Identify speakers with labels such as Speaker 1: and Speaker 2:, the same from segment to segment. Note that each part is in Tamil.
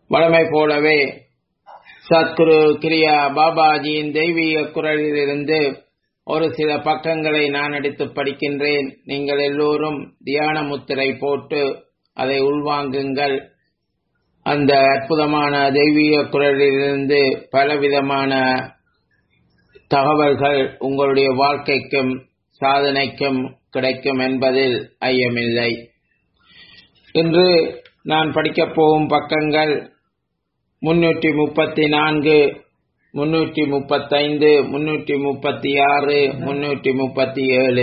Speaker 1: வழமை போலவே சத்குரு கிரியா பாபாஜியின் தெய்வீக குரலிலிருந்து ஒரு சில பக்கங்களை நான் எடுத்து படிக்கின்றேன் நீங்கள் எல்லோரும் தியான முத்திரை போட்டு அதை உள்வாங்குங்கள் அந்த அற்புதமான தெய்வீக குரலிலிருந்து பலவிதமான தகவல்கள் உங்களுடைய வாழ்க்கைக்கும் சாதனைக்கும் கிடைக்கும் என்பதில் ஐயமில்லை இன்று நான் படிக்கப் போகும் பக்கங்கள் முன்னூற்றி முப்பத்தி நான்கு முன்னூற்றி முப்பத்தைந்து முன்னூற்றி முப்பத்தி ஆறு முன்னூற்றி முப்பத்தி ஏழு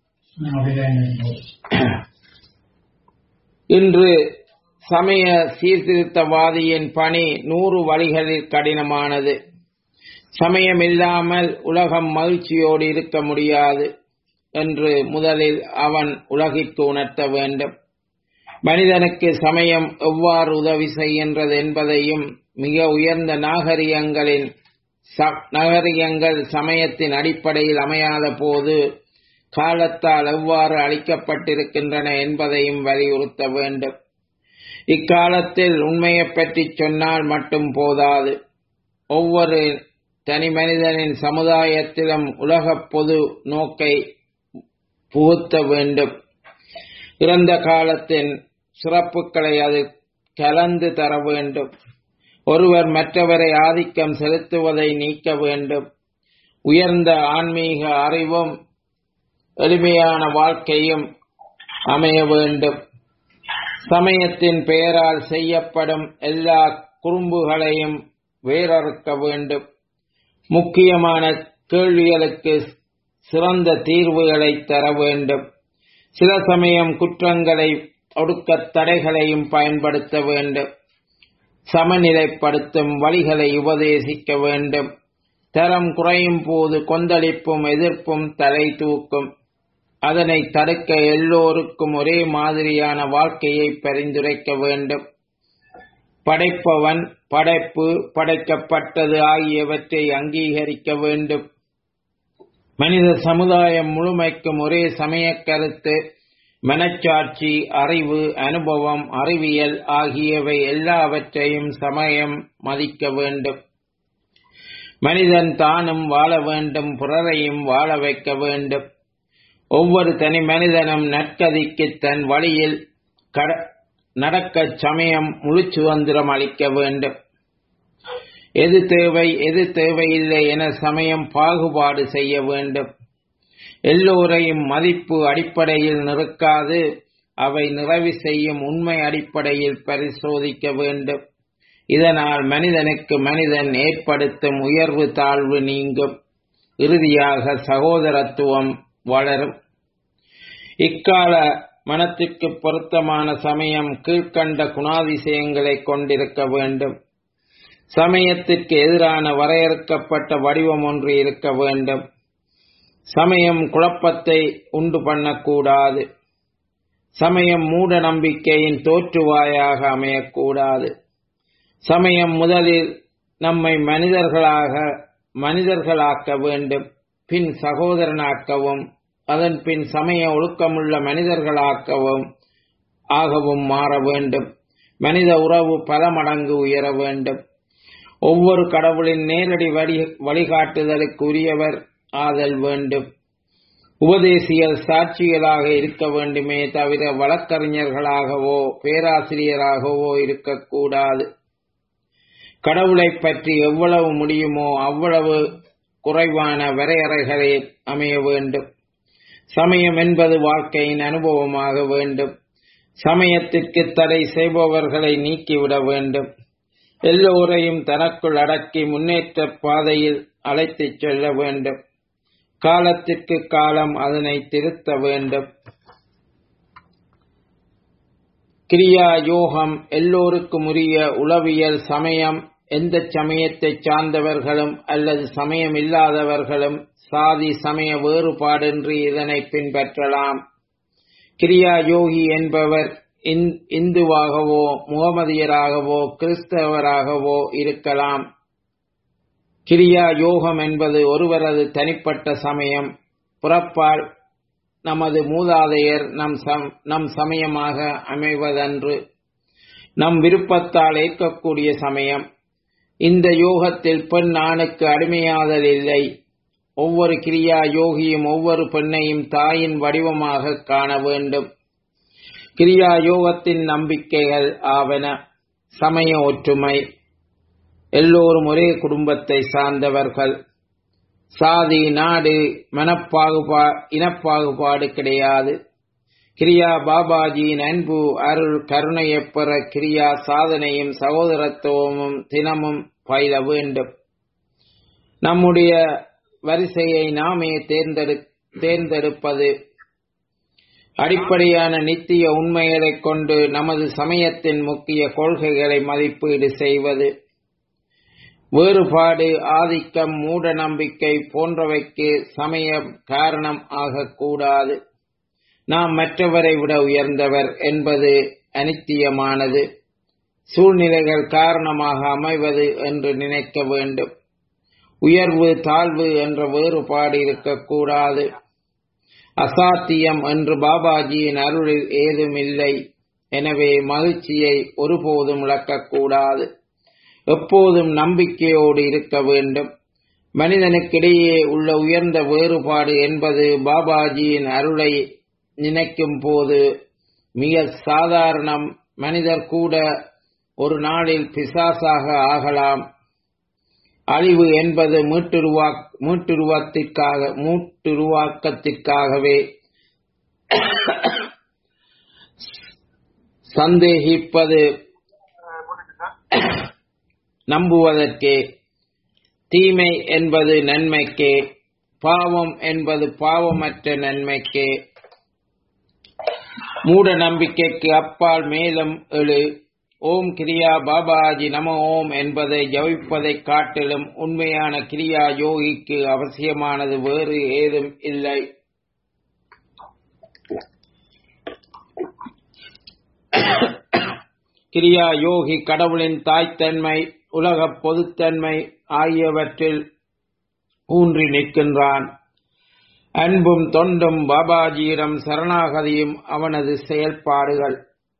Speaker 1: இன்று சமய சீர்திருத்தவாதியின் பணி நூறு வழிகளில் கடினமானது சமயம் இல்லாமல் உலகம் மகிழ்ச்சியோடு இருக்க முடியாது என்று முதலில் அவன் உலகிற்கு உணர்த்த வேண்டும் மனிதனுக்கு சமயம் எவ்வாறு உதவி செய்கின்றது என்பதையும் மிக உயர்ந்த நாகரிகங்களின் நாகரிகங்கள் சமயத்தின் அடிப்படையில் அமையாத போது காலத்தால் எவ்வாறு அளிக்கப்பட்டிருக்கின்றன என்பதையும் வலியுறுத்த வேண்டும் இக்காலத்தில் உண்மையை பற்றி சொன்னால் மட்டும் போதாது ஒவ்வொரு தனி மனிதனின் சமுதாயத்திலும் உலக பொது நோக்கை புகுத்த வேண்டும் இறந்த காலத்தின் சிறப்புகளை அது கலந்து தர வேண்டும் ஒருவர் மற்றவரை ஆதிக்கம் செலுத்துவதை நீக்க வேண்டும் உயர்ந்த ஆன்மீக அறிவும் எளிமையான வாழ்க்கையும் அமைய வேண்டும் சமயத்தின் பெயரால் செய்யப்படும் எல்லா குறும்புகளையும் வேறறுக்க வேண்டும் முக்கியமான கேள்விகளுக்கு சிறந்த தீர்வுகளை தர வேண்டும் சில சமயம் குற்றங்களை ஒடுக்க தடைகளையும் பயன்படுத்த வேண்டும் சமநிலைப்படுத்தும் வழிகளை உபதேசிக்க வேண்டும் தரம் குறையும் போது கொந்தளிப்பும் எதிர்ப்பும் தலை தூக்கும் அதனை தடுக்க எல்லோருக்கும் ஒரே மாதிரியான வாழ்க்கையை பரிந்துரைக்க வேண்டும் படைப்பவன் படைப்பு படைக்கப்பட்டது ஆகியவற்றை அங்கீகரிக்க வேண்டும் மனித சமுதாயம் முழுமைக்கும் ஒரே சமய கருத்து மனச்சாட்சி அறிவு அனுபவம் அறிவியல் ஆகியவை எல்லாவற்றையும் சமயம் மதிக்க வேண்டும் மனிதன் தானும் வாழ வேண்டும் பிறரையும் வாழ வைக்க வேண்டும் ஒவ்வொரு தனி மனிதனும் நற்கதிக்கு தன் வழியில் நடக்க சமயம் முழு சுதந்திரம் அளிக்க வேண்டும் எது தேவை எது தேவையில்லை என சமயம் பாகுபாடு செய்ய வேண்டும் எல்லோரையும் மதிப்பு அடிப்படையில் நிறுக்காது அவை நிறைவு செய்யும் உண்மை அடிப்படையில் பரிசோதிக்க வேண்டும் இதனால் மனிதனுக்கு மனிதன் ஏற்படுத்தும் உயர்வு தாழ்வு நீங்கும் இறுதியாக சகோதரத்துவம் வளரும் இக்கால மனத்திற்கு பொருத்தமான சமயம் கீழ்கண்ட குணாதிசயங்களை கொண்டிருக்க வேண்டும் சமயத்திற்கு எதிரான வரையறுக்கப்பட்ட வடிவம் ஒன்று இருக்க வேண்டும் சமயம் குழப்பத்தை உண்டு பண்ணக்கூடாது சமயம் மூட நம்பிக்கையின் தோற்றுவாயாக அமையக்கூடாது சமயம் முதலில் நம்மை மனிதர்களாக மனிதர்களாக்க வேண்டும் பின் சகோதரனாக்கவும் அதன் பின் சமய ஒழுக்கமுள்ள மனிதர்களாக்கவும் ஆகவும் மாற வேண்டும் மனித உறவு பல மடங்கு உயர வேண்டும் ஒவ்வொரு கடவுளின் நேரடி வழி வழிகாட்டுதலுக்கு உரியவர் ஆதல் வேண்டும் உபதேசியல் சாட்சிகளாக இருக்க வேண்டுமே தவிர வழக்கறிஞர்களாகவோ பேராசிரியராகவோ இருக்கக்கூடாது கடவுளை பற்றி எவ்வளவு முடியுமோ அவ்வளவு குறைவான வரையறைகளை அமைய வேண்டும் சமயம் என்பது வாழ்க்கையின் அனுபவமாக வேண்டும் சமயத்திற்கு தடை செய்பவர்களை நீக்கிவிட வேண்டும் எல்லோரையும் தனக்குள் அடக்கி முன்னேற்ற பாதையில் அழைத்துச் செல்ல வேண்டும் காலத்திற்கு காலம் அதனை திருத்த வேண்டும் கிரியா யோகம் எல்லோருக்கும் உரிய உளவியல் சமயம் எந்த சமயத்தை சார்ந்தவர்களும் அல்லது சமயம் இல்லாதவர்களும் சாதி சமய வேறுபாடின்றி இதனை பின்பற்றலாம் கிரியா யோகி என்பவர் இந்துவாகவோ முகமதியராகவோ கிறிஸ்தவராகவோ இருக்கலாம் கிரியா யோகம் என்பது ஒருவரது தனிப்பட்ட சமயம் புறப்பால் நமது மூதாதையர் நம் சம் நம் சமயமாக அமைவதன்று நம் விருப்பத்தால் ஏற்கக்கூடிய சமயம் இந்த யோகத்தில் பெண் ஆணுக்கு அடிமையாதல் இல்லை ஒவ்வொரு கிரியா யோகியும் ஒவ்வொரு பெண்ணையும் தாயின் வடிவமாக காண வேண்டும் கிரியா யோகத்தின் நம்பிக்கைகள் ஆவன சமய ஒற்றுமை எல்லோரும் ஒரே குடும்பத்தை சார்ந்தவர்கள் சாதி நாடு மனப்பாகுபா இனப்பாகுபாடு கிடையாது கிரியா பாபாஜியின் அன்பு அருள் கருணையைப் பெற கிரியா சாதனையும் சகோதரத்துவமும் தினமும் பயில வேண்டும் நம்முடைய வரிசையை நாமே தேர்ந்தெடு தேர்ந்தெடுப்பது அடிப்படையான நித்திய உண்மைகளைக் கொண்டு நமது சமயத்தின் முக்கிய கொள்கைகளை மதிப்பீடு செய்வது வேறுபாடு ஆதிக்கம் மூட நம்பிக்கை போன்றவைக்கு சமயம் காரணம் ஆகக்கூடாது நாம் மற்றவரை விட உயர்ந்தவர் என்பது அனித்தியமானது சூழ்நிலைகள் காரணமாக அமைவது என்று நினைக்க வேண்டும் உயர்வு தாழ்வு என்ற வேறுபாடு இருக்கக்கூடாது அசாத்தியம் என்று பாபாஜியின் அருளில் ஏதுமில்லை எனவே மகிழ்ச்சியை ஒருபோதும் இழக்கக்கூடாது எப்போதும் நம்பிக்கையோடு இருக்க வேண்டும் மனிதனுக்கிடையே உள்ள உயர்ந்த வேறுபாடு என்பது பாபாஜியின் அருளை நினைக்கும் போது மிக சாதாரணம் மனிதர் கூட ஒரு நாளில் பிசாசாக ஆகலாம் அழிவு என்பது மீட்டுருவா மீட்டுருவத்திற்காக மூட்டுருவாக்கத்திற்காகவே சந்தேகிப்பது நம்புவதற்கே தீமை என்பது நன்மைக்கே பாவம் என்பது பாவமற்ற நன்மைக்கே மூட நம்பிக்கைக்கு அப்பால் மேலும் எழு ஓம் கிரியா பாபாஜி நம ஓம் என்பதை ஜபிப்பதைக் காட்டிலும் உண்மையான கிரியா யோகிக்கு அவசியமானது வேறு ஏதும் இல்லை கிரியா யோகி கடவுளின் தாய்த்தன்மை உலகப் பொதுத்தன்மை ஆகியவற்றில் ஊன்றி நிற்கின்றான் அன்பும் தொண்டும் பாபாஜியிடம் சரணாகதியும் அவனது செயல்பாடுகள்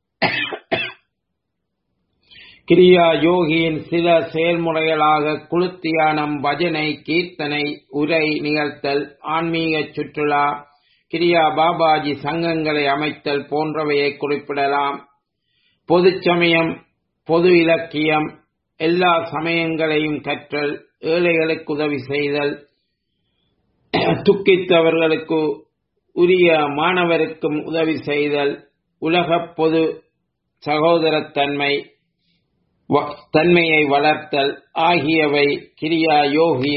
Speaker 1: கிரியா யோகியின் சில செயல்முறைகளாக குளுத்தியானம் பஜனை கீர்த்தனை உரை நிகழ்த்தல் ஆன்மீக சுற்றுலா கிரியா பாபாஜி சங்கங்களை அமைத்தல் போன்றவையை குறிப்பிடலாம் பொது சமயம் பொது இலக்கியம் எல்லா சமயங்களையும் கற்றல் ஏழைகளுக்கு உதவி செய்தல் துக்கித்தவர்களுக்கு உரிய மாணவருக்கும் உதவி செய்தல் உலகப் பொது சகோதரத்தன்மை தன்மையை வளர்த்தல் ஆகியவை கிரியா யோகி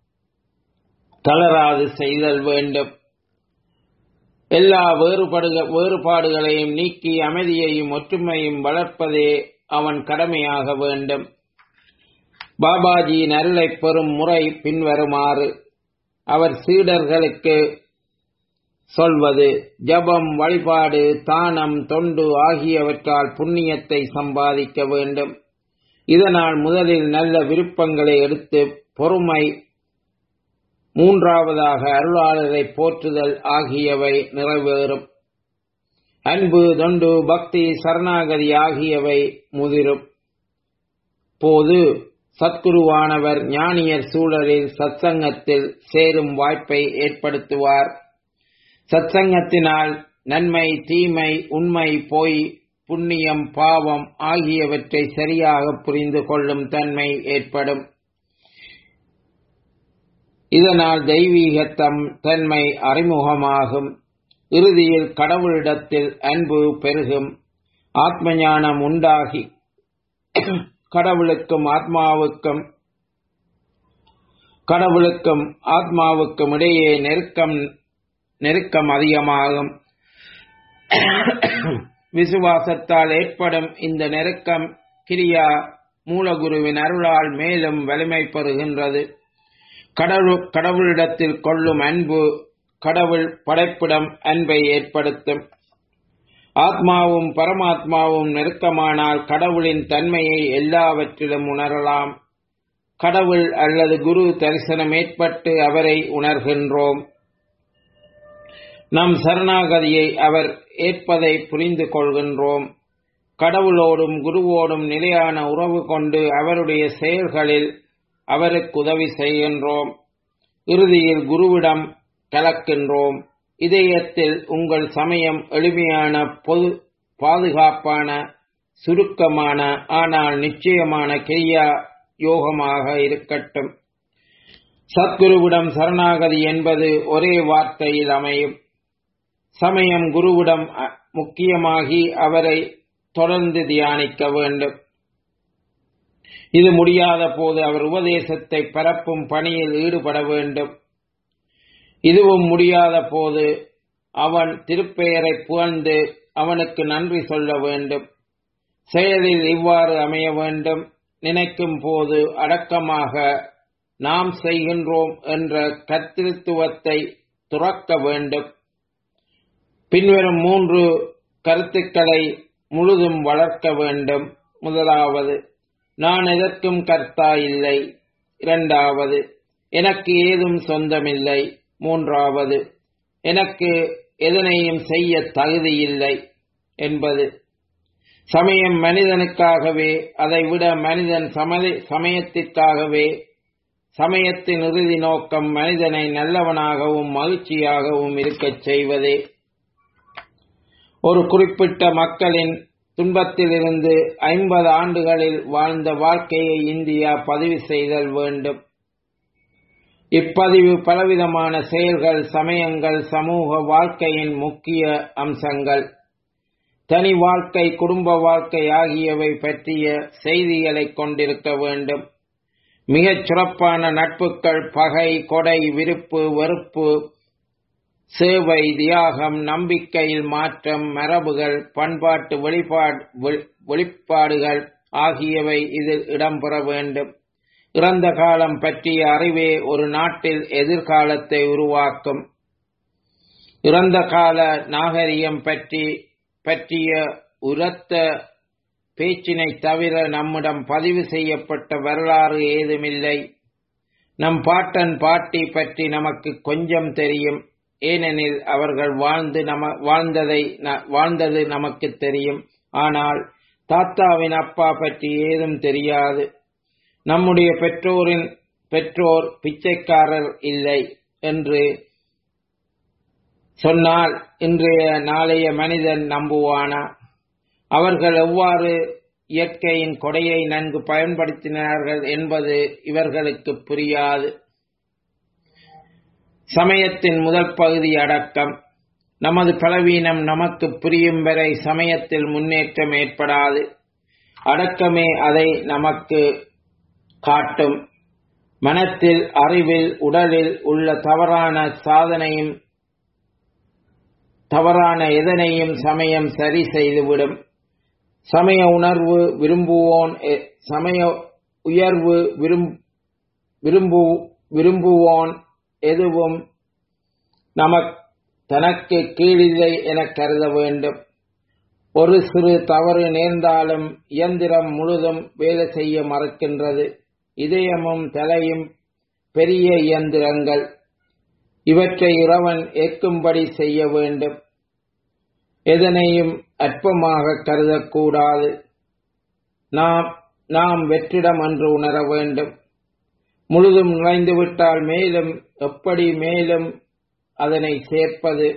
Speaker 1: தளராது செய்தல் வேண்டும் எல்லா வேறுபடுக வேறுபாடுகளையும் நீக்கி அமைதியையும் ஒற்றுமையும் வளர்ப்பதே அவன் கடமையாக வேண்டும் பாபாஜியின் அருளைப் பெறும் முறை பின்வருமாறு அவர் சீடர்களுக்கு சொல்வது ஜபம் வழிபாடு தானம் தொண்டு ஆகியவற்றால் புண்ணியத்தை சம்பாதிக்க வேண்டும் இதனால் முதலில் நல்ல விருப்பங்களை எடுத்து பொறுமை மூன்றாவதாக அருளாளரை போற்றுதல் ஆகியவை நிறைவேறும் அன்பு தொண்டு பக்தி சரணாகதி ஆகியவை முதிரும் போது சத்குருவானவர் ஞானியர் சூழலில் சத்சங்கத்தில் சேரும் வாய்ப்பை ஏற்படுத்துவார் சத்சங்கத்தினால் நன்மை தீமை உண்மை பொய் புண்ணியம் பாவம் ஆகியவற்றை சரியாக புரிந்து கொள்ளும் தன்மை ஏற்படும் இதனால் தெய்வீக தம் தன்மை அறிமுகமாகும் இறுதியில் கடவுளிடத்தில் அன்பு பெருகும் ஆத்ம ஞானம் உண்டாகி கடவுளுக்கும் ஆத்மாவுக்கும் கடவுளுக்கும் ஆத்மாவுக்கும் இடையே நெருக்கம் நெருக்கம் அதிகமாகும் விசுவாசத்தால் ஏற்படும் இந்த நெருக்கம் கிரியா மூலகுருவின் அருளால் மேலும் வலிமை பெறுகின்றது கடவுள் கடவுளிடத்தில் கொள்ளும் அன்பு கடவுள் படைப்பிடம் அன்பை ஏற்படுத்தும் ஆத்மாவும் பரமாத்மாவும் நெருக்கமானால் கடவுளின் தன்மையை எல்லாவற்றிலும் உணரலாம் கடவுள் அல்லது குரு தரிசனம் ஏற்பட்டு அவரை உணர்கின்றோம் நம் சரணாகதியை அவர் ஏற்பதை புரிந்து கொள்கின்றோம் கடவுளோடும் குருவோடும் நிலையான உறவு கொண்டு அவருடைய செயல்களில் அவருக்கு உதவி செய்கின்றோம் இறுதியில் குருவிடம் கலக்கின்றோம் இதயத்தில் உங்கள் சமயம் எளிமையான பொது பாதுகாப்பான சுருக்கமான ஆனால் நிச்சயமான கிரியா யோகமாக இருக்கட்டும் சத்குருவிடம் சரணாகதி என்பது ஒரே வார்த்தையில் அமையும் சமயம் குருவிடம் முக்கியமாகி அவரை தொடர்ந்து தியானிக்க வேண்டும் இது முடியாத போது அவர் உபதேசத்தை பரப்பும் பணியில் ஈடுபட வேண்டும் இதுவும் முடியாத போது அவன் திருப்பெயரை புகழ்ந்து அவனுக்கு நன்றி சொல்ல வேண்டும் செயலில் இவ்வாறு அமைய வேண்டும் நினைக்கும் போது அடக்கமாக நாம் செய்கின்றோம் என்ற கர்த்திருத்துவத்தை துறக்க வேண்டும் பின்வரும் மூன்று கருத்துக்களை முழுதும் வளர்க்க வேண்டும் முதலாவது நான் எதற்கும் கர்த்தா இல்லை இரண்டாவது எனக்கு ஏதும் சொந்தமில்லை மூன்றாவது எனக்கு எதனையும் செய்ய தகுதியில்லை என்பது சமயம் மனிதனுக்காகவே அதைவிட மனிதன் சமதி சமயத்திற்காகவே சமயத்தின் இறுதி நோக்கம் மனிதனை நல்லவனாகவும் மகிழ்ச்சியாகவும் இருக்கச் செய்வதே ஒரு குறிப்பிட்ட மக்களின் துன்பத்திலிருந்து ஐம்பது ஆண்டுகளில் வாழ்ந்த வாழ்க்கையை இந்தியா பதிவு செய்தல் வேண்டும் இப்பதிவு பலவிதமான செயல்கள் சமயங்கள் சமூக வாழ்க்கையின் முக்கிய அம்சங்கள் தனி வாழ்க்கை குடும்ப வாழ்க்கை ஆகியவை பற்றிய செய்திகளை கொண்டிருக்க வேண்டும் மிகச் சிறப்பான நட்புகள் பகை கொடை விருப்பு வெறுப்பு சேவை தியாகம் நம்பிக்கையில் மாற்றம் மரபுகள் பண்பாட்டு வெளிப்பாடு வெளிப்பாடுகள் ஆகியவை இதில் இடம்பெற வேண்டும் இறந்த காலம் பற்றிய அறிவே ஒரு நாட்டில் எதிர்காலத்தை உருவாக்கும் இறந்த கால நாகரிகம் பற்றி பற்றிய உரத்த பேச்சினை தவிர நம்மிடம் பதிவு செய்யப்பட்ட வரலாறு ஏதுமில்லை நம் பாட்டன் பாட்டி பற்றி நமக்கு கொஞ்சம் தெரியும் ஏனெனில் அவர்கள் வாழ்ந்து நம வாழ்ந்ததை வாழ்ந்தது நமக்கு தெரியும் ஆனால் தாத்தாவின் அப்பா பற்றி ஏதும் தெரியாது நம்முடைய பெற்றோரின் பெற்றோர் பிச்சைக்காரர் இல்லை என்று சொன்னால் இன்றைய நாளைய மனிதன் நம்புவானா அவர்கள் எவ்வாறு இயற்கையின் கொடையை நன்கு பயன்படுத்தினார்கள் என்பது இவர்களுக்கு புரியாது சமயத்தின் முதல் பகுதி அடக்கம் நமது பலவீனம் நமக்கு புரியும் வரை சமயத்தில் முன்னேற்றம் ஏற்படாது அடக்கமே அதை நமக்கு காட்டும் மனத்தில் அறிவில் உடலில் உள்ள தவறான சாதனையும் தவறான எதனையும் சமயம் சரி செய்துவிடும் சமய உணர்வு விரும்புவோன் சமய உயர்வு விரும்பு விரும்புவோன் எதுவும் நமக் தனக்கு கீழில்லை என கருத வேண்டும் ஒரு சிறு தவறு நேர்ந்தாலும் இயந்திரம் முழுதும் வேலை செய்ய மறுக்கின்றது இதயமும் தலையும் பெரிய இயந்திரங்கள் இவற்றை இறைவன் ஏற்கும்படி செய்ய வேண்டும் எதனையும் அற்பமாக கருதக்கூடாது நாம் நாம் வெற்றிடம் என்று உணர வேண்டும் முழுதும் நுழைந்துவிட்டால் மேலும் எப்படி மேலும் அதனை சேர்ப்பது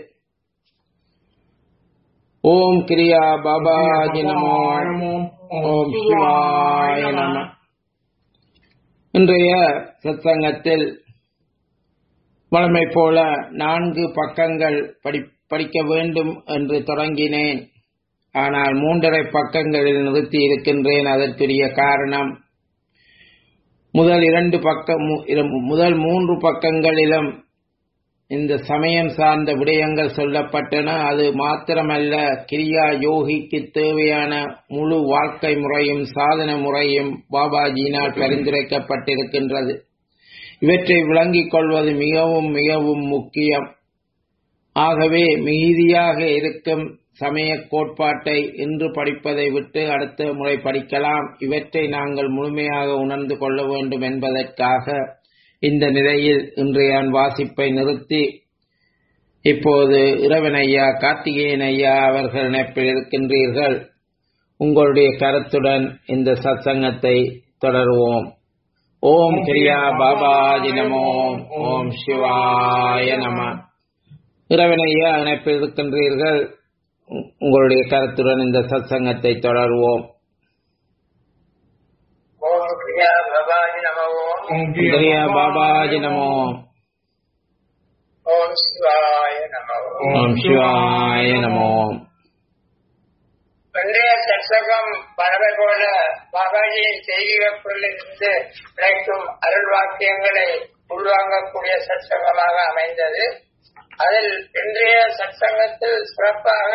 Speaker 1: ஓம் கிரியா பாபாஜி நமோ ஓம் சிவாய நம இன்றைய சத்சங்கத்தில் வழமை போல நான்கு பக்கங்கள் படி படிக்க வேண்டும் என்று தொடங்கினேன் ஆனால் மூன்றரை பக்கங்களில் நிறுத்தி இருக்கின்றேன் அதற்குரிய காரணம் முதல் இரண்டு பக்கம் முதல் மூன்று பக்கங்களிலும் இந்த சமயம் சார்ந்த விடயங்கள் சொல்லப்பட்டன அது மாத்திரமல்ல கிரியா யோகிக்கு தேவையான முழு வாழ்க்கை முறையும் சாதன முறையும் பாபாஜியினால் பரிந்துரைக்கப்பட்டிருக்கின்றது இவற்றை விளங்கிக் கொள்வது மிகவும் மிகவும் முக்கியம் ஆகவே மிகுதியாக இருக்கும் சமய கோட்பாட்டை இன்று படிப்பதை விட்டு அடுத்த முறை படிக்கலாம் இவற்றை நாங்கள் முழுமையாக உணர்ந்து கொள்ள வேண்டும் என்பதற்காக இந்த நிலையில் இன்றைய வாசிப்பை நிறுத்தி இப்போது இரவன் ஐயா கார்த்திகேயன் ஐயா அவர்கள் இணைப்பில் இருக்கின்றீர்கள் உங்களுடைய கருத்துடன் இந்த சத்சங்கத்தை தொடருவோம் ஓம் கிரியா பாபாஜி நமோ ஓம் சிவாய நம இறைவனையா இணைப்பில் இருக்கின்றீர்கள் உங்களுடைய கருத்துடன் இந்த சத்சங்கத்தை தொடருவோம்
Speaker 2: ஓம் கிரியா பவானி நம ஓம்
Speaker 1: கிரியா பாபாஜி நமோ
Speaker 2: ஓம் சிவாய நம ஓம்
Speaker 1: ஓம் சிவாய நமோ
Speaker 2: இன்றைய சற்சகம் பறவை போல பாபாஜியின் செய்திகளிலிருந்து கிடைக்கும் அருள் வாக்கியங்களை உள்வாங்கக்கூடிய சற்சங்கமாக அமைந்தது அதில் இன்றைய சற்சங்கத்தில் சிறப்பாக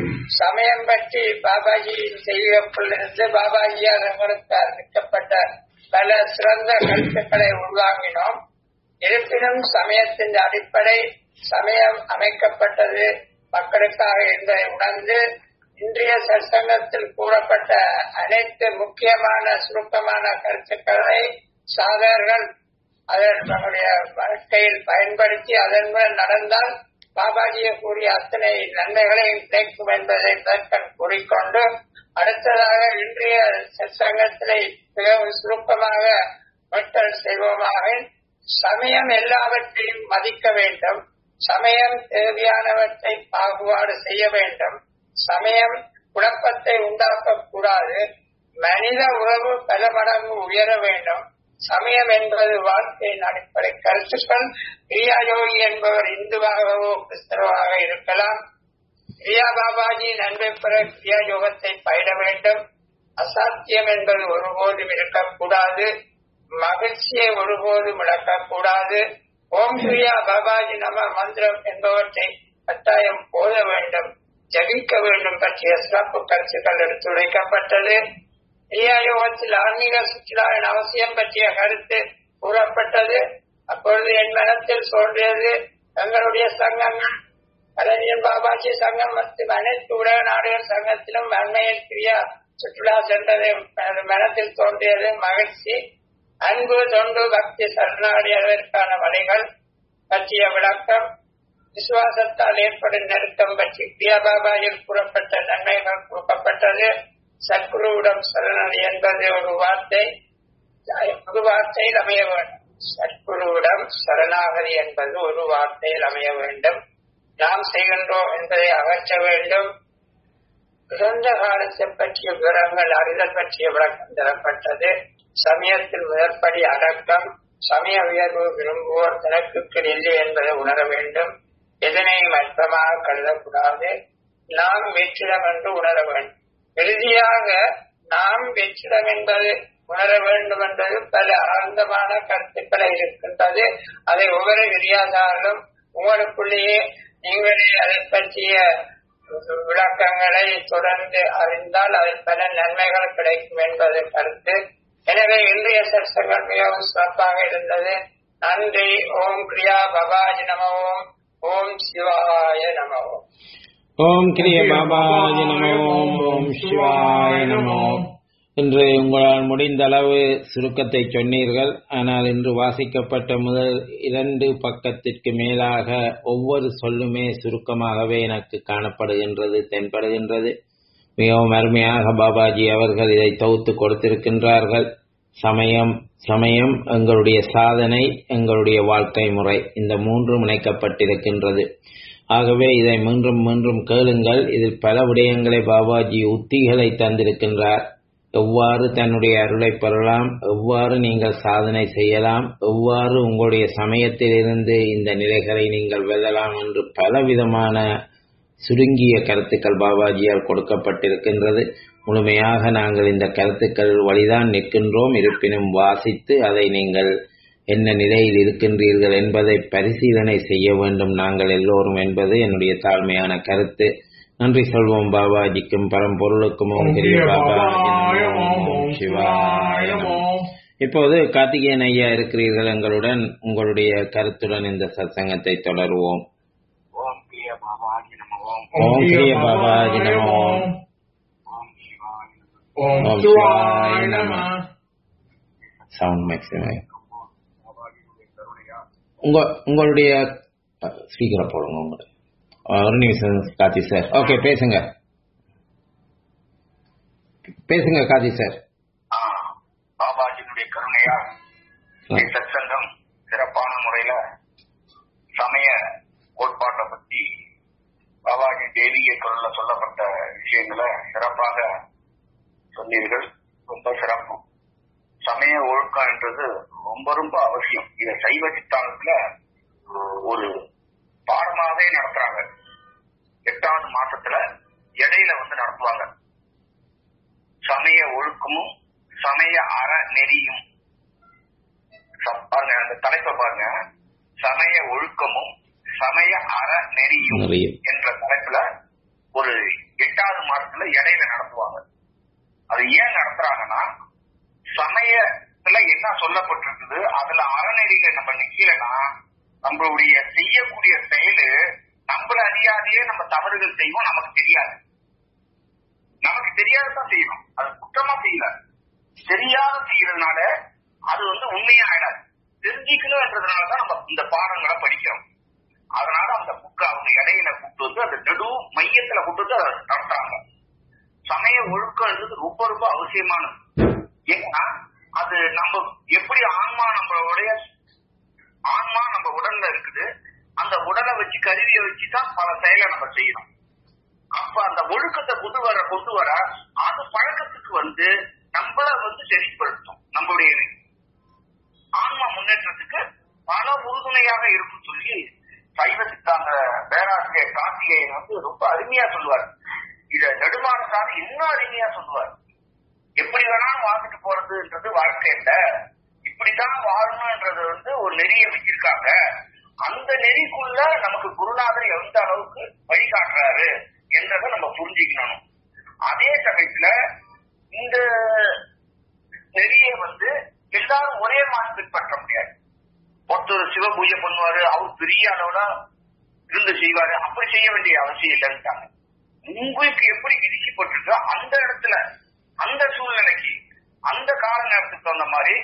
Speaker 2: சமயம் பற்றி பாபாஜியின் செய்திகளிலிருந்து பாபாஜியால் எங்களுக்கு அறிவிக்கப்பட்ட பல சிறந்த கருத்துக்களை உள்வாங்கினோம் இருப்பினும் சமயத்தின் அடிப்படை சமயம் அமைக்கப்பட்டது மக்களுக்காக என்பதை உணர்ந்து இன்றைய சற்சங்கத்தில் கூறப்பட்ட அனைத்து முக்கியமான சுருக்கமான கருத்துக்களை சாதகர்கள் அதன் தன்னுடைய வாழ்க்கையில் பயன்படுத்தி அதன் மூலம் நடந்தால் பாபாஜியை கூறிய அத்தனை நன்மைகளையும் கிடைக்கும் என்பதை மேற்கண் கூறிக்கொண்டு அடுத்ததாக இன்றைய சற்சங்கத்திலே மிகவும் சுருக்கமாக மக்கள் செய்வோமாக சமயம் எல்லாவற்றையும் மதிக்க வேண்டும் சமயம் தேவையானவற்றை பாகுபாடு செய்ய வேண்டும் சமயம் குழப்பத்தை உண்டாக்க கூடாது மனித உறவு பல மடங்கு உயர வேண்டும் சமயம் என்பது வாழ்க்கையின் அடிப்படை கருத்துக்கள் கிரியாயோகி என்பவர் இந்துவாகவோ கிறிஸ்தவராக இருக்கலாம் கிரியா பாபாஜி நன்மை பெற கிரியா யோகத்தை பயிர வேண்டும் அசாத்தியம் என்பது ஒருபோதும் இருக்கக்கூடாது மகிழ்ச்சியை ஒருபோதும் இழக்கக்கூடாது ஓம் கிரியா பாபாஜி நம மந்திரம் என்பவற்றை கட்டாயம் போத வேண்டும் ஜபிக்க வேண்டும் பற்றிய சிறப்பு கருத்துக்கள் எடுத்துரைக்கப்பட்டது யோகத்தில் ஆன்மீக சுற்றுலாவின் அவசியம் பற்றிய கருத்து கூறப்பட்டது அப்பொழுது என் மனத்தில் தோன்றியது எங்களுடைய சங்கங்கள் கலைஞர் பாபாஜி சங்கம் மற்றும் அனைத்து உலக நாடுகள் சங்கத்திலும் அண்மையில் கிரியா சுற்றுலா சென்றது எனது மனத்தில் தோன்றியது மகிழ்ச்சி அன்பு தொண்டு பக்தி சரணாடியதற்கான வழிகள் பற்றிய விளக்கம் விசுவாசத்தால் ஏற்படும் நெருக்கம் பற்றி கிரியாபாபாயில் கூறப்பட்ட நன்மைகள் கொடுக்கப்பட்டது சத்குருவிடம் சரணடை என்பது ஒரு வார்த்தை ஒரு வார்த்தையில் அமைய வேண்டும் சத்குருவிடம் சரணாகதி என்பது ஒரு வார்த்தையில் அமைய வேண்டும் நாம் செய்கின்றோம் என்பதை அகற்ற வேண்டும் இறந்த காலத்தை பற்றிய விவரங்கள் அறிதல் பற்றிய விளக்கம் தரப்பட்டது சமயத்தில் முதற்படி அடக்கம் சமய உயர்வு விரும்புவோர் தனக்கு இல்லை என்பதை உணர வேண்டும் எதனையும் அற்பமாக கருதக்கூடாது நாம் வெற்றிடம் என்று உணர வேண்டும் இறுதியாக நாம் வெற்றிடம் என்பது உணர வேண்டும் என்பது பல ஆனந்தமான கருத்துக்களை இருக்கின்றது அதை ஒவ்வொரு விரியாதாலும் உங்களுக்குள்ளேயே நீங்களே அதை பற்றிய விளக்கங்களை தொடர்ந்து அறிந்தால் அதில் பல நன்மைகள் கிடைக்கும் என்பது கருத்து எனவே இன்றைய சர்ச்சங்கள் மிகவும் சிறப்பாக இருந்தது நன்றி ஓம் பிரியா பபாஜி நம ஓம் ஓம் சிவாய நம ஓம்
Speaker 1: ஓம் கிரிய பாபாஜி நமோ ஓம் சிவாய நமோ இன்று உங்களால் முடிந்த அளவு சுருக்கத்தை சொன்னீர்கள் ஆனால் இன்று வாசிக்கப்பட்ட முதல் இரண்டு பக்கத்திற்கு மேலாக ஒவ்வொரு சொல்லுமே சுருக்கமாகவே எனக்கு காணப்படுகின்றது தென்படுகின்றது மிகவும் அருமையாக பாபாஜி அவர்கள் இதை தொகுத்து கொடுத்திருக்கின்றார்கள் சமயம் சமயம் எங்களுடைய சாதனை எங்களுடைய வாழ்க்கை முறை இந்த மூன்றும் இணைக்கப்பட்டிருக்கின்றது ஆகவே இதை மீண்டும் மீண்டும் கேளுங்கள் இதில் பல விடயங்களை பாபாஜி உத்திகளை தந்திருக்கின்றார் எவ்வாறு தன்னுடைய அருளை பெறலாம் எவ்வாறு நீங்கள் சாதனை செய்யலாம் எவ்வாறு உங்களுடைய சமயத்திலிருந்து இந்த நிலைகளை நீங்கள் வெல்லலாம் என்று பலவிதமான சுருங்கிய கருத்துக்கள் பாபாஜியால் கொடுக்கப்பட்டிருக்கின்றது முழுமையாக நாங்கள் இந்த கருத்துக்கள் வழிதான் நிற்கின்றோம் இருப்பினும் வாசித்து அதை நீங்கள் என்ன நிலையில் இருக்கின்றீர்கள் என்பதை பரிசீலனை செய்ய வேண்டும் நாங்கள் எல்லோரும் என்பது என்னுடைய தாழ்மையான கருத்து நன்றி சொல்வோம் பாபாஜிக்கும் பரம்பொருளுக்கும் ஓம் கிரிய பாபாஜி நமோ, ஓம் சிவாய நமோ. இப்போது கார்த்திகேயன் ஐயா இருக்கிறீர்கள் எங்களுடன் உங்களுடைய கருத்துடன் இந்த சத்சங்கத்தை தொடருவோம்
Speaker 2: ஓம் பிரிய பாபாஜி நம ஓம்
Speaker 1: ஓம் கிரிய பாபாஜி நமோ
Speaker 2: ஓம் சிவாய
Speaker 1: ஓம் சிவாய நம சவுண்ட் மேக்ஸிமம்
Speaker 2: பாபாஜியுடைய கருணையா
Speaker 1: உங்க உங்களுடைய ஸ்பீக்கரை போடுங்க உங்களுடைய ஒரு நிமிஷம் கார்த்தி சார் ஓகே பேசுங்க பேசுங்க காதி சார்
Speaker 2: ஆ, பாபாஜியினுடைய கருணையா இந்த சத்சங்கம் சிறப்பான முறையில சமய கோட்பாட்டை பத்தி பாபாஜி தேவிய குரல்ல சொல்லப்பட்ட விஷயங்களை சிறப்பாக சொன்னீர்கள் ரொம்ப சிறப்பு சமய ஒழுக்கம் என்றது ரொம்ப ரொம்ப அவசியம் இத சைவ சித்தாந்தத்துல ஒரு பாடமாவே நடத்துறாங்க எட்டாவது மாசத்துல இடையில வந்து நடத்துவாங்க சமய ஒழுக்கமும் சமய அற நெறியும் ச- பாருங்க அந்த தலைப்பை பாருங்க சமய ஒழுக்கமும் சமய அற நெறியும்
Speaker 1: நெறியும்.
Speaker 2: என்ற தலைப்புல ஒரு எட்டாவது மாசத்துல இடையில நடத்துவாங்க அது ஏன் நடத்துறாங்கன்னா சமயத்துல என்ன சொல்லப்பட்டிருக்குது அதுல அறநெறியில நம்ம நிக்கலன்னா நம்மளுடைய செய்யக்கூடிய செயலு நம்மள அறியாதையே நம்ம தவறுகள் செய்வோம் நமக்கு தெரியாது நமக்கு தெரியாததான் செய்யணும் அது குற்றமா செய்யல தெரியாத செய்யறதுனால அது வந்து உண்மையா ஆயிடாது தெரிஞ்சுக்கணும்ன்றதுனாலதான் நம்ம இந்த பாடங்களை படிக்கிறோம் அதனால அந்த புக்கை அவங்க இடையில கூப்பிட்டு வந்து அந்த நடு மையத்துல கூப்பிட்டு வந்து அதை நடத்துறாங்க சமய ஒழுக்கம்ன்றது ரொம்ப ரொம்ப அவசியமானது ஏன்னா அது நம்ம எப்படி ஆன்மா நம்மளுடைய ஆன்மா நம்ம உடல்ல இருக்குது அந்த உடலை வச்சு கருவியை வச்சு தான் பல செயலை நம்ம செய்யணும் அப்ப அந்த ஒழுக்கத்தை கொண்டு வர கொண்டு வர அது பழக்கத்துக்கு வந்து நம்மள வந்து சரிப்படுத்தும் நம்மளுடைய ஆன்மா முன்னேற்றத்துக்கு பல உறுதுணையாக இருக்கும் சொல்லி சைவ சித்தாந்த பேராசிரியர் கார்த்திகேயன் வந்து ரொம்ப அருமையா சொல்லுவார் இத நெடுமான சாமி இன்னும் அருமையா சொல்லுவார் எப்படி வேணாலும் வாழ்ந்துட்டு போறதுன்றது வாழ்க்கை இல்ல இப்படித்தான் வாழணும்ன்றது வந்து ஒரு நெறிய வச்சிருக்காங்க அந்த நெறிக்குள்ள நமக்கு குருநாதர் எந்த அளவுக்கு வழிகாட்டுறாரு என்றதை நம்ம புரிஞ்சுக்கணும் அதே சமயத்துல இந்த நெறிய வந்து எல்லாரும் ஒரே மாதிரி பின்பற்ற முடியாது ஒருத்தர் சிவ பூஜை பண்ணுவாரு அவர் பெரிய அளவுல இருந்து செய்வாரு அப்படி செய்ய வேண்டிய அவசியம் இல்லைன்ட்டாங்க உங்களுக்கு எப்படி விதிக்கப்பட்டிருக்கோ அந்த இடத்துல அந்த சூழ்நிலைக்கு அந்த கால நேரத்துக்கு தகுந்த மாதிரி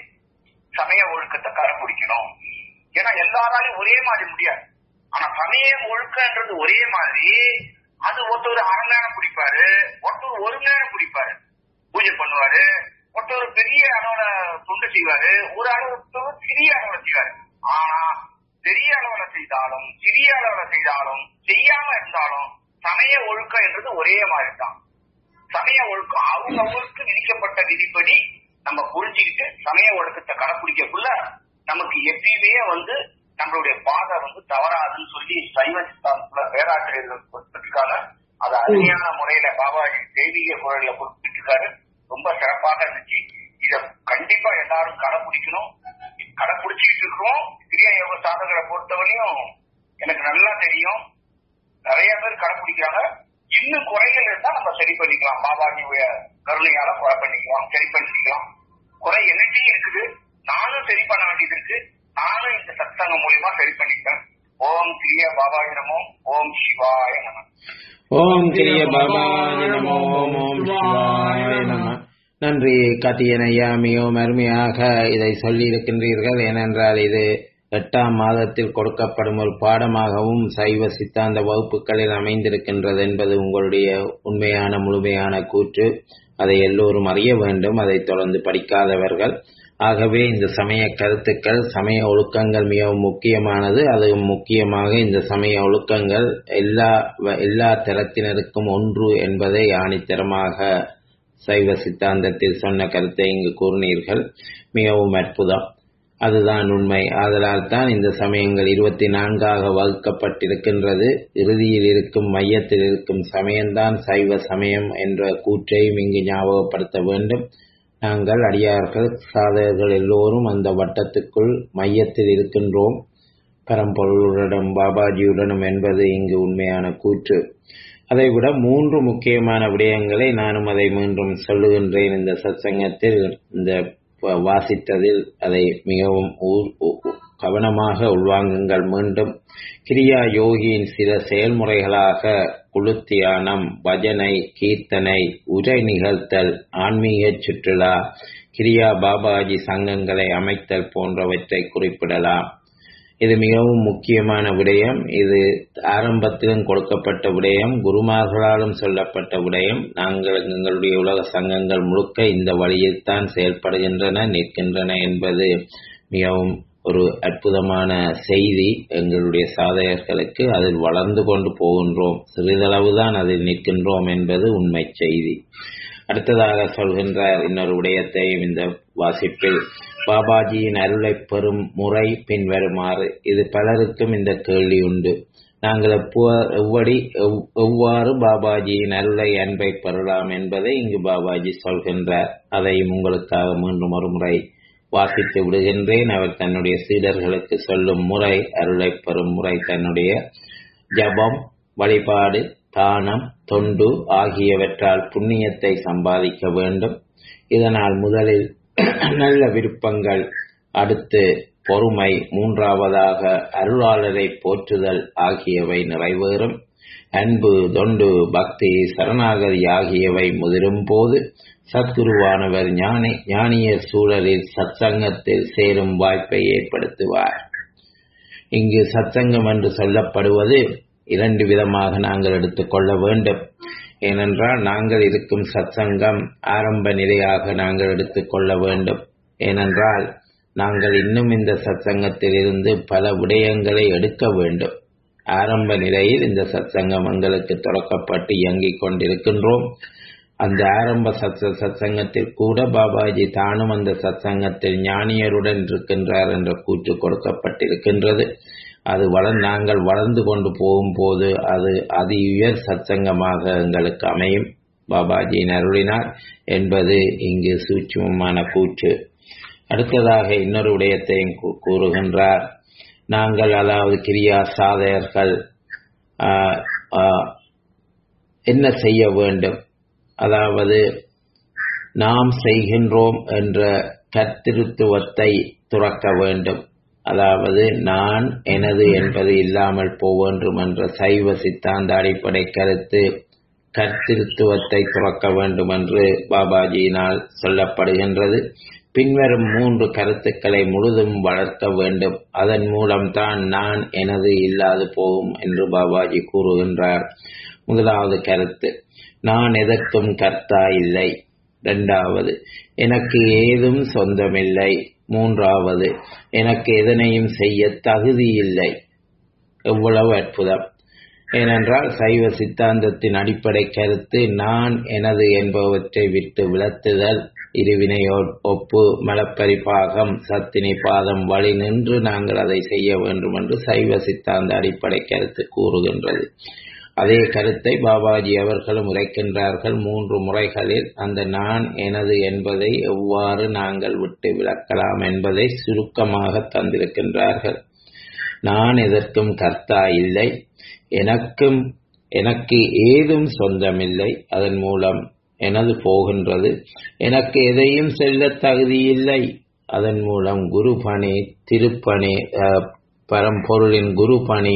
Speaker 2: சமய ஒழுக்கத்தை கடைபிடிக்கணும் ஏன்னா எல்லாராலையும் ஒரே மாதிரி முடியாது ஆனா சமய ஒழுக்கன்றது ஒரே மாதிரி அது ஒருத்தர் அரை நேரம் பிடிப்பாரு ஒருத்தர் ஒரு நேரம் பிடிப்பாரு பூஜை பண்ணுவாரு ஒருத்தர் பெரிய அளவுல தொண்டு செய்வாரு ஒரு அளவு சிறிய அளவுல செய்வாரு ஆனா பெரிய அளவுல செய்தாலும் சிறிய அளவுல செய்தாலும் செய்யாம இருந்தாலும் சமய ஒழுக்கம் என்றது ஒரே மாதிரி தான் சமய ஒழுக்கம் அவங்க அவங்களுக்கு விதிக்கப்பட்ட விதிப்படி நம்ம புரிஞ்சுக்கிட்டு சமய ஒழுக்கத்தை கடைப்பிடிக்கக்குள்ள நமக்கு எப்பயுமே வந்து நம்மளுடைய பாதை வந்து தவறாதுன்னு சொல்லி சைவ சித்தாந்தத்துல பேராசிரியர்கள் குறிப்பிட்டிருக்காங்க அது அருமையான முறையில பாபாஜி தெய்வீக குரல்ல குறிப்பிட்டிருக்காரு ரொம்ப சிறப்பாக இருந்துச்சு இத கண்டிப்பா எல்லாரும் கடைபிடிக்கணும் கடைபிடிச்சிட்டு இருக்கிறோம் கிரியா யோக சாதகரை பொறுத்தவரையும் எனக்கு நல்லா தெரியும் நிறைய பேர் கடைபிடிக்கிறாங்க இன்னும் குறைகள் இருந்தா நம்ம சரி பண்ணிக்கலாம் பாபாஜியுடைய கருணையால குறை பண்ணிக்கலாம் சரி பண்ணிக்கலாம் குறை என்னட்டையும் இருக்குது நானும் சரி பண்ண வேண்டியது இருக்கு நானும் இந்த சத்சங்கம் மூலியமா சரி பண்ணிட்டேன் ஓம் கிரிய பாபாஜி நமோ ஓம் சிவாய நம
Speaker 1: ஓம் கிரிய பாபாஜி நமோ ஓம் ஓம் சிவாய நம நன்றி கார்த்திகேயன் ஐயா மிகவும் அருமையாக இதை சொல்லி இருக்கின்றீர்கள் ஏனென்றால் இது எட்டாம் மாதத்தில் கொடுக்கப்படும் ஒரு பாடமாகவும் சைவ சித்தாந்த வகுப்புகளில் அமைந்திருக்கின்றது என்பது உங்களுடைய உண்மையான முழுமையான கூற்று அதை எல்லோரும் அறிய வேண்டும் அதை தொடர்ந்து படிக்காதவர்கள் ஆகவே இந்த சமய கருத்துக்கள் சமய ஒழுக்கங்கள் மிகவும் முக்கியமானது அது முக்கியமாக இந்த சமய ஒழுக்கங்கள் எல்லா எல்லா தரத்தினருக்கும் ஒன்று என்பதை ஆணித்தரமாக சைவ சித்தாந்தத்தில் சொன்ன கருத்தை இங்கு கூறினீர்கள் மிகவும் அற்புதம் அதுதான் உண்மை ஆதலால் தான் இந்த சமயங்கள் இருபத்தி நான்காக வகுக்கப்பட்டிருக்கின்றது இறுதியில் இருக்கும் மையத்தில் இருக்கும் சமயம்தான் சைவ சமயம் என்ற கூற்றையும் இங்கு ஞாபகப்படுத்த வேண்டும் நாங்கள் அடியார்கள் சாதகர்கள் எல்லோரும் அந்த வட்டத்துக்குள் மையத்தில் இருக்கின்றோம் பரம்பொருளுடனும் பாபாஜியுடனும் என்பது இங்கு உண்மையான கூற்று அதைவிட மூன்று முக்கியமான விடயங்களை நானும் அதை மீண்டும் சொல்லுகின்றேன் இந்த சத்சங்கத்தில் இந்த வாசித்ததில் அதை மிகவும் கவனமாக உள்வாங்குங்கள் மீண்டும் கிரியா யோகியின் சில செயல்முறைகளாக குளுத்தியானம் பஜனை கீர்த்தனை உரை நிகழ்த்தல் ஆன்மீக சுற்றுலா கிரியா பாபாஜி சங்கங்களை அமைத்தல் போன்றவற்றை குறிப்பிடலாம் இது மிகவும் முக்கியமான விடயம் இது ஆரம்பத்திலும் கொடுக்கப்பட்ட விடயம் குருமார்களாலும் சொல்லப்பட்ட விடயம் நாங்கள் எங்களுடைய உலக சங்கங்கள் முழுக்க இந்த வழியில் தான் செயல்படுகின்றன நிற்கின்றன என்பது மிகவும் ஒரு அற்புதமான செய்தி எங்களுடைய சாதகர்களுக்கு அதில் வளர்ந்து கொண்டு போகின்றோம் சிறிதளவுதான் அதில் நிற்கின்றோம் என்பது உண்மை செய்தி அடுத்ததாக சொல்கின்றார் இன்னொரு விடயத்தையும் இந்த வாசிப்பில் பாபாஜியின் அருளை பெறும் முறை பின்வருமாறு இது பலருக்கும் இந்த கேள்வி உண்டு நாங்கள் எப்போ எவ்வடி எவ்வாறு பாபாஜியின் அருளை அன்பை பெறலாம் என்பதை இங்கு பாபாஜி சொல்கின்றார் அதையும் உங்களுக்காக மீண்டும் ஒரு முறை வாசித்து விடுகின்றேன் அவர் தன்னுடைய சீடர்களுக்கு சொல்லும் முறை அருளை பெறும் முறை தன்னுடைய ஜபம் வழிபாடு தானம் தொண்டு ஆகியவற்றால் புண்ணியத்தை சம்பாதிக்க வேண்டும் இதனால் முதலில் நல்ல விருப்பங்கள் அடுத்து பொறுமை மூன்றாவதாக அருளாளரை போற்றுதல் ஆகியவை நிறைவேறும் அன்பு தொண்டு பக்தி சரணாகதி ஆகியவை முதிரும் போது சத்குருவானவர் ஞானி ஞானியர் சூழலில் சத்சங்கத்தில் சேரும் வாய்ப்பை ஏற்படுத்துவார் இங்கு சத்சங்கம் என்று சொல்லப்படுவது இரண்டு விதமாக நாங்கள் எடுத்துக்கொள்ள வேண்டும் ஏனென்றால் நாங்கள் இருக்கும் சத்சங்கம் ஆரம்ப நிலையாக நாங்கள் எடுத்துக்கொள்ள வேண்டும் ஏனென்றால் நாங்கள் இன்னும் இந்த சத்சங்கத்தில் இருந்து பல விடயங்களை எடுக்க வேண்டும் ஆரம்ப நிலையில் இந்த சத்சங்கம் எங்களுக்கு தொடக்கப்பட்டு இயங்கிக் கொண்டிருக்கின்றோம் அந்த ஆரம்ப சத்ச சத்சங்கத்தில் கூட பாபாஜி தானும் அந்த சத்சங்கத்தில் ஞானியருடன் இருக்கின்றார் என்ற கூற்று கொடுக்கப்பட்டிருக்கின்றது அது வள நாங்கள் வளர்ந்து கொண்டு போகும்போது அது அதி உயர் சத்சங்கமாக எங்களுக்கு அமையும் பாபாஜியின் அருளினார் என்பது இங்கு சூட்சமமான கூற்று அடுத்ததாக இன்னொரு விடயத்தையும் கூறுகின்றார் நாங்கள் அதாவது கிரியா சாதகர்கள் என்ன செய்ய வேண்டும் அதாவது நாம் செய்கின்றோம் என்ற கர்த்திருத்துவத்தை துறக்க வேண்டும் அதாவது நான் எனது என்பது இல்லாமல் போவேண்டும் என்ற சைவ சித்தாந்த அடிப்படை கருத்து கர்த்திருத்துவத்தை துறக்க வேண்டும் என்று பாபாஜியினால் சொல்லப்படுகின்றது பின்வரும் மூன்று கருத்துக்களை முழுதும் வளர்க்க வேண்டும் அதன் மூலம்தான் நான் எனது இல்லாது போகும் என்று பாபாஜி கூறுகின்றார் முதலாவது கருத்து நான் எதற்கும் கர்த்தா இல்லை இரண்டாவது எனக்கு ஏதும் சொந்தமில்லை மூன்றாவது எனக்கு எதனையும் செய்ய தகுதி இல்லை எவ்வளவு அற்புதம் ஏனென்றால் சைவ சித்தாந்தத்தின் அடிப்படை கருத்து நான் எனது என்பவற்றை விட்டு விளத்துதல் இருவினை ஒப்பு மலப்பரிபாகம் சத்தினி பாதம் வழி நின்று நாங்கள் அதை செய்ய வேண்டும் என்று சைவ சித்தாந்த அடிப்படை கருத்து கூறுகின்றது அதே கருத்தை பாபாஜி அவர்களும் உரைக்கின்றார்கள் மூன்று முறைகளில் அந்த நான் எனது என்பதை எவ்வாறு நாங்கள் விட்டு விளக்கலாம் என்பதை சுருக்கமாக தந்திருக்கின்றார்கள் நான் எதற்கும் கர்த்தா இல்லை எனக்கும் எனக்கு ஏதும் சொந்தமில்லை அதன் மூலம் எனது போகின்றது எனக்கு எதையும் செல்ல தகுதியில்லை அதன் மூலம் குரு பணி திருப்பணி பரம்பொருளின் குரு பணி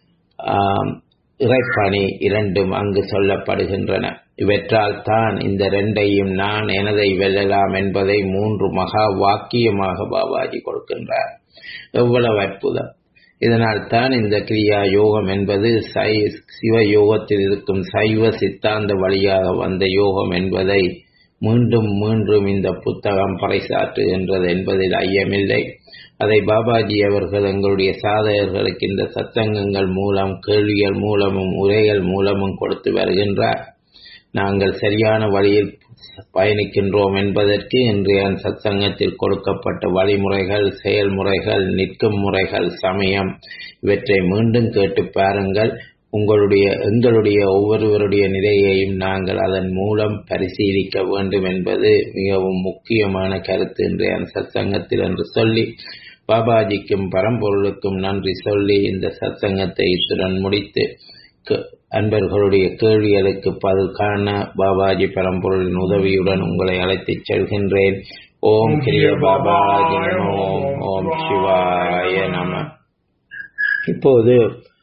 Speaker 1: இறைப்பணி இரண்டும் அங்கு சொல்லப்படுகின்றன இவற்றால் தான் இந்த ரெண்டையும் நான் எனதை வெல்லலாம் என்பதை மூன்று மகா வாக்கியமாக பாபாஜி கொடுக்கின்றார் எவ்வளவு அற்புதம் இதனால் தான் இந்த கிரியா யோகம் என்பது சை சிவ யோகத்தில் இருக்கும் சைவ சித்தாந்த வழியாக வந்த யோகம் என்பதை மீண்டும் மீண்டும் இந்த புத்தகம் பறைசாற்றுகின்றது என்பதில் ஐயமில்லை அதை பாபாஜி அவர்கள் எங்களுடைய சாதகர்களுக்கு இந்த சத்தங்கங்கள் மூலம் கேள்விகள் மூலமும் உரைகள் மூலமும் கொடுத்து வருகின்றார் நாங்கள் சரியான வழியில் பயணிக்கின்றோம் என்பதற்கு இன்றைய சத்சங்கத்தில் கொடுக்கப்பட்ட வழிமுறைகள் செயல்முறைகள் நிற்கும் முறைகள் சமயம் இவற்றை மீண்டும் கேட்டு பாருங்கள் உங்களுடைய எங்களுடைய ஒவ்வொருவருடைய நிலையையும் நாங்கள் அதன் மூலம் பரிசீலிக்க வேண்டும் என்பது மிகவும் முக்கியமான கருத்து இன்றைய சத்சங்கத்தில் என்று சொல்லி பாபாஜிக்கும் பரம்பொருளுக்கும் நன்றி சொல்லி இந்த சத்சங்கத்தை இத்துடன் முடித்து அன்பர்களுடைய கேள்விகளுக்கு பதில் காண பாபாஜி பரம்பொருளின் உதவியுடன் உங்களை அழைத்துச் செல்கின்றேன் ஓம் கிரிய பாபாஜி நம ஓம் ஓம் சிவாய நம இப்போது